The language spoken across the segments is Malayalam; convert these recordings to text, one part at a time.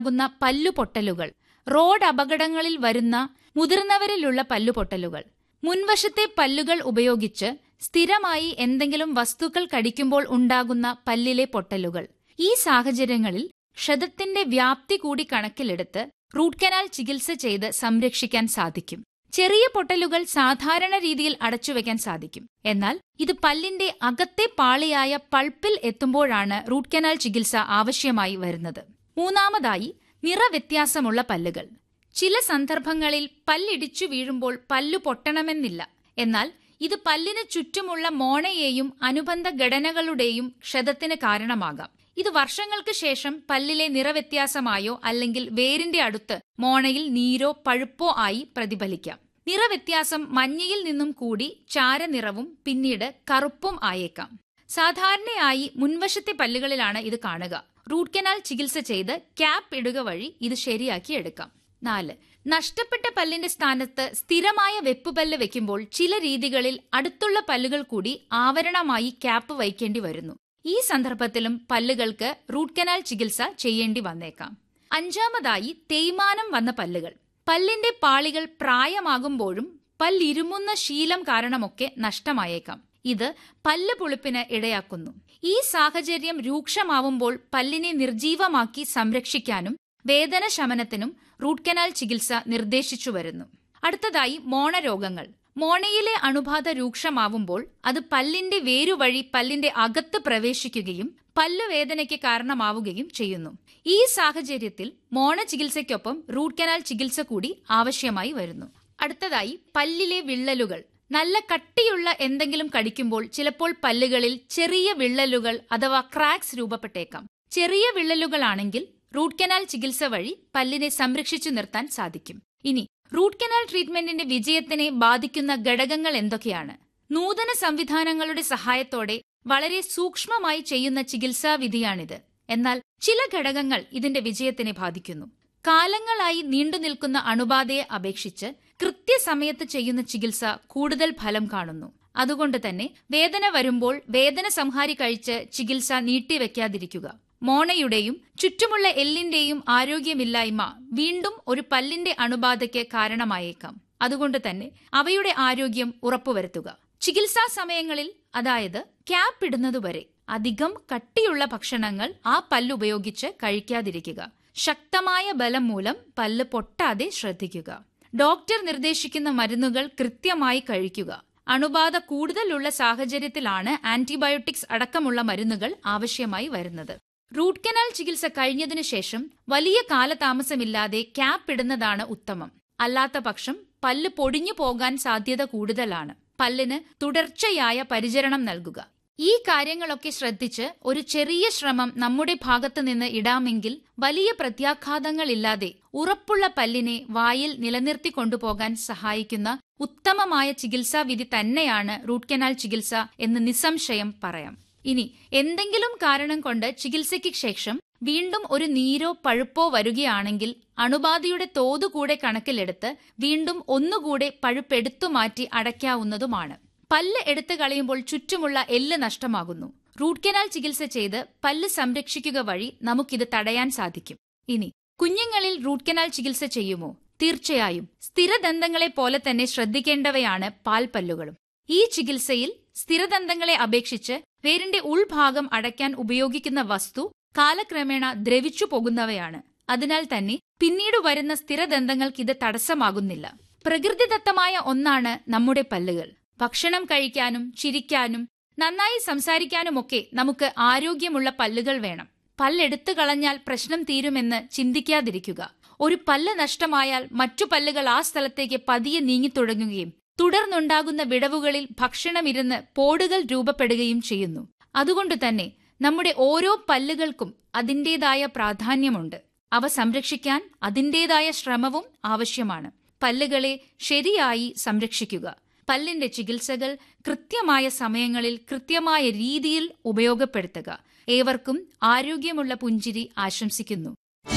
ുന്ന പല്ലുപൊട്ടലുകൾ റോഡ് അപകടങ്ങളിൽ വരുന്ന മുതിർന്നവരിലുള്ള പല്ലുപൊട്ടലുകൾ മുൻവശത്തെ പല്ലുകൾ ഉപയോഗിച്ച് സ്ഥിരമായി എന്തെങ്കിലും വസ്തുക്കൾ കടിക്കുമ്പോൾ ഉണ്ടാകുന്ന പല്ലിലെ പൊട്ടലുകൾ ഈ സാഹചര്യങ്ങളിൽ ക്ഷതത്തിന്റെ വ്യാപ്തി കൂടി കണക്കിലെടുത്ത് റൂട്ട് കനാൽ ചികിത്സ ചെയ്ത് സംരക്ഷിക്കാൻ സാധിക്കും ചെറിയ പൊട്ടലുകൾ സാധാരണ രീതിയിൽ അടച്ചുവെക്കാൻ സാധിക്കും എന്നാൽ ഇത് പല്ലിന്റെ അകത്തെ പാളിയായ പൾപ്പിൽ എത്തുമ്പോഴാണ് റൂട്ട് കനാൽ ചികിത്സ ആവശ്യമായി വരുന്നത് മൂന്നാമതായി നിറവ്യത്യാസമുള്ള പല്ലുകൾ ചില സന്ദർഭങ്ങളിൽ പല്ലിടിച്ചു വീഴുമ്പോൾ പല്ലു പൊട്ടണമെന്നില്ല എന്നാൽ ഇത് പല്ലിന് ചുറ്റുമുള്ള മോണയെയും അനുബന്ധ ഘടനകളുടെയും ക്ഷതത്തിന് കാരണമാകാം ഇത് വർഷങ്ങൾക്ക് ശേഷം പല്ലിലെ നിറവ്യത്യാസമായോ അല്ലെങ്കിൽ വേരിന്റെ അടുത്ത് മോണയിൽ നീരോ പഴുപ്പോ ആയി പ്രതിഫലിക്കാം നിറവ്യത്യാസം മഞ്ഞയിൽ നിന്നും കൂടി ചാരനിറവും പിന്നീട് കറുപ്പും ആയേക്കാം സാധാരണയായി മുൻവശത്തെ പല്ലുകളിലാണ് ഇത് കാണുക റൂട്ട് കനാൽ ചികിത്സ ചെയ്ത് ക്യാപ്പ് ഇടുക വഴി ഇത് ശരിയാക്കി എടുക്കാം നാല് നഷ്ടപ്പെട്ട പല്ലിന്റെ സ്ഥാനത്ത് സ്ഥിരമായ വെപ്പുപല്ല് വെക്കുമ്പോൾ ചില രീതികളിൽ അടുത്തുള്ള പല്ലുകൾ കൂടി ആവരണമായി ക്യാപ്പ് വയ്ക്കേണ്ടി വരുന്നു ഈ സന്ദർഭത്തിലും പല്ലുകൾക്ക് റൂട്ട് കനാൽ ചികിത്സ ചെയ്യേണ്ടി വന്നേക്കാം അഞ്ചാമതായി തേയ്മാനം വന്ന പല്ലുകൾ പല്ലിന്റെ പാളികൾ പ്രായമാകുമ്പോഴും പല്ലിരുമുന്ന ശീലം കാരണമൊക്കെ നഷ്ടമായേക്കാം ഇത് പല്ല് പുളിപ്പിന് ഇടയാക്കുന്നു ഈ സാഹചര്യം രൂക്ഷമാവുമ്പോൾ പല്ലിനെ നിർജീവമാക്കി സംരക്ഷിക്കാനും വേദന ശമനത്തിനും റൂട്ട് കനാൽ ചികിത്സ നിർദ്ദേശിച്ചു വരുന്നു അടുത്തതായി മോണരോഗങ്ങൾ മോണയിലെ അണുബാധ രൂക്ഷമാവുമ്പോൾ അത് പല്ലിന്റെ വേരുവഴി പല്ലിന്റെ അകത്ത് പ്രവേശിക്കുകയും പല്ലുവേദനയ്ക്ക് കാരണമാവുകയും ചെയ്യുന്നു ഈ സാഹചര്യത്തിൽ മോണ ചികിത്സയ്ക്കൊപ്പം റൂട്ട് കനാൽ ചികിത്സ കൂടി ആവശ്യമായി വരുന്നു അടുത്തതായി പല്ലിലെ വിള്ളലുകൾ നല്ല കട്ടിയുള്ള എന്തെങ്കിലും കടിക്കുമ്പോൾ ചിലപ്പോൾ പല്ലുകളിൽ ചെറിയ വിള്ളലുകൾ അഥവാ ക്രാക്സ് രൂപപ്പെട്ടേക്കാം ചെറിയ വിള്ളലുകളാണെങ്കിൽ റൂട്ട് കനാൽ ചികിത്സ വഴി പല്ലിനെ സംരക്ഷിച്ചു നിർത്താൻ സാധിക്കും ഇനി റൂട്ട് കനാൽ ട്രീറ്റ്മെന്റിന്റെ വിജയത്തിനെ ബാധിക്കുന്ന ഘടകങ്ങൾ എന്തൊക്കെയാണ് നൂതന സംവിധാനങ്ങളുടെ സഹായത്തോടെ വളരെ സൂക്ഷ്മമായി ചെയ്യുന്ന ചികിത്സാ വിധിയാണിത് എന്നാൽ ചില ഘടകങ്ങൾ ഇതിന്റെ വിജയത്തിനെ ബാധിക്കുന്നു കാലങ്ങളായി നീണ്ടുനിൽക്കുന്ന അണുബാധയെ അപേക്ഷിച്ച് കൃത്യസമയത്ത് ചെയ്യുന്ന ചികിത്സ കൂടുതൽ ഫലം കാണുന്നു അതുകൊണ്ട് തന്നെ വേദന വരുമ്പോൾ വേദന സംഹാരി കഴിച്ച് ചികിത്സ നീട്ടിവെക്കാതിരിക്കുക മോണയുടെയും ചുറ്റുമുള്ള എല്ലിന്റെയും ആരോഗ്യമില്ലായ്മ വീണ്ടും ഒരു പല്ലിന്റെ അണുബാധയ്ക്ക് കാരണമായേക്കാം അതുകൊണ്ട് തന്നെ അവയുടെ ആരോഗ്യം ഉറപ്പുവരുത്തുക ചികിത്സാ സമയങ്ങളിൽ അതായത് ക്യാപ്പ് ഇടുന്നതുവരെ അധികം കട്ടിയുള്ള ഭക്ഷണങ്ങൾ ആ പല്ലുപയോഗിച്ച് കഴിക്കാതിരിക്കുക ശക്തമായ ബലം മൂലം പല്ല് പൊട്ടാതെ ശ്രദ്ധിക്കുക ഡോക്ടർ നിർദ്ദേശിക്കുന്ന മരുന്നുകൾ കൃത്യമായി കഴിക്കുക അണുബാധ കൂടുതലുള്ള സാഹചര്യത്തിലാണ് ആന്റിബയോട്ടിക്സ് അടക്കമുള്ള മരുന്നുകൾ ആവശ്യമായി വരുന്നത് റൂട്ട് കനാൽ ചികിത്സ കഴിഞ്ഞതിനു ശേഷം വലിയ കാലതാമസമില്ലാതെ ക്യാപ്പ് ഇടുന്നതാണ് ഉത്തമം അല്ലാത്ത പക്ഷം പല്ല് പൊടിഞ്ഞു പോകാൻ സാധ്യത കൂടുതലാണ് പല്ലിന് തുടർച്ചയായ പരിചരണം നൽകുക ഈ കാര്യങ്ങളൊക്കെ ശ്രദ്ധിച്ച് ഒരു ചെറിയ ശ്രമം നമ്മുടെ ഭാഗത്തു നിന്ന് ഇടാമെങ്കിൽ വലിയ പ്രത്യാഘാതങ്ങളില്ലാതെ ഉറപ്പുള്ള പല്ലിനെ വായിൽ നിലനിർത്തി കൊണ്ടുപോകാൻ സഹായിക്കുന്ന ഉത്തമമായ ചികിത്സാ വിധി തന്നെയാണ് റൂട്ട് കനാൽ ചികിത്സ എന്ന് നിസ്സംശയം പറയാം ഇനി എന്തെങ്കിലും കാരണം കൊണ്ട് ചികിത്സയ്ക്ക് ശേഷം വീണ്ടും ഒരു നീരോ പഴുപ്പോ വരികയാണെങ്കിൽ അണുബാധയുടെ തോത് കൂടെ കണക്കിലെടുത്ത് വീണ്ടും ഒന്നുകൂടെ പഴുപ്പെടുത്തു മാറ്റി അടയ്ക്കാവുന്നതുമാണ് പല്ല് എടുത്തു കളയുമ്പോൾ ചുറ്റുമുള്ള എല്ല് നഷ്ടമാകുന്നു റൂട്ട് കനാൽ ചികിത്സ ചെയ്ത് പല്ല് സംരക്ഷിക്കുക വഴി നമുക്കിത് തടയാൻ സാധിക്കും ഇനി കുഞ്ഞുങ്ങളിൽ റൂട്ട് കനാൽ ചികിത്സ ചെയ്യുമോ തീർച്ചയായും സ്ഥിരദന്തങ്ങളെ പോലെ തന്നെ ശ്രദ്ധിക്കേണ്ടവയാണ് പാൽപ്പല്ലുകളും ഈ ചികിത്സയിൽ സ്ഥിരദന്തങ്ങളെ അപേക്ഷിച്ച് വേരിന്റെ ഉൾഭാഗം അടയ്ക്കാൻ ഉപയോഗിക്കുന്ന വസ്തു കാലക്രമേണ ദ്രവിച്ചു പോകുന്നവയാണ് അതിനാൽ തന്നെ പിന്നീട് വരുന്ന സ്ഥിരദന്തങ്ങൾക്ക് ഇത് തടസ്സമാകുന്നില്ല പ്രകൃതിദത്തമായ ഒന്നാണ് നമ്മുടെ പല്ലുകൾ ഭക്ഷണം കഴിക്കാനും ചിരിക്കാനും നന്നായി സംസാരിക്കാനുമൊക്കെ നമുക്ക് ആരോഗ്യമുള്ള പല്ലുകൾ വേണം പല്ലെടുത്തു കളഞ്ഞാൽ പ്രശ്നം തീരുമെന്ന് ചിന്തിക്കാതിരിക്കുക ഒരു പല്ല് നഷ്ടമായാൽ മറ്റു പല്ലുകൾ ആ സ്ഥലത്തേക്ക് പതിയെ നീങ്ങിത്തുടങ്ങുകയും തുടർന്നുണ്ടാകുന്ന വിടവുകളിൽ ഭക്ഷണമിരുന്ന് പോടുകൾ രൂപപ്പെടുകയും ചെയ്യുന്നു അതുകൊണ്ട് തന്നെ നമ്മുടെ ഓരോ പല്ലുകൾക്കും അതിൻ്റെതായ പ്രാധാന്യമുണ്ട് അവ സംരക്ഷിക്കാൻ അതിൻ്റെതായ ശ്രമവും ആവശ്യമാണ് പല്ലുകളെ ശരിയായി സംരക്ഷിക്കുക പല്ലിന്റെ ചികിത്സകൾ കൃത്യമായ സമയങ്ങളിൽ കൃത്യമായ രീതിയിൽ ഉപയോഗപ്പെടുത്തുക ഏവർക്കും ആരോഗ്യമുള്ള പുഞ്ചിരി ആശംസിക്കുന്നു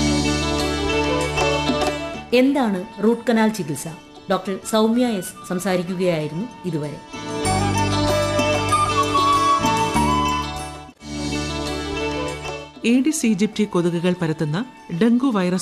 എന്താണ് റൂട്ട് കനാൽ ചികിത്സ ഡോക്ടർ സൗമ്യ എസ് സംസാരിക്കുകയായിരുന്നു ഇതുവരെ ഏഡിസ് ഈജിപ്തി കൊതുകുകൾ പരത്തുന്ന ഡെങ്കു വൈറസ്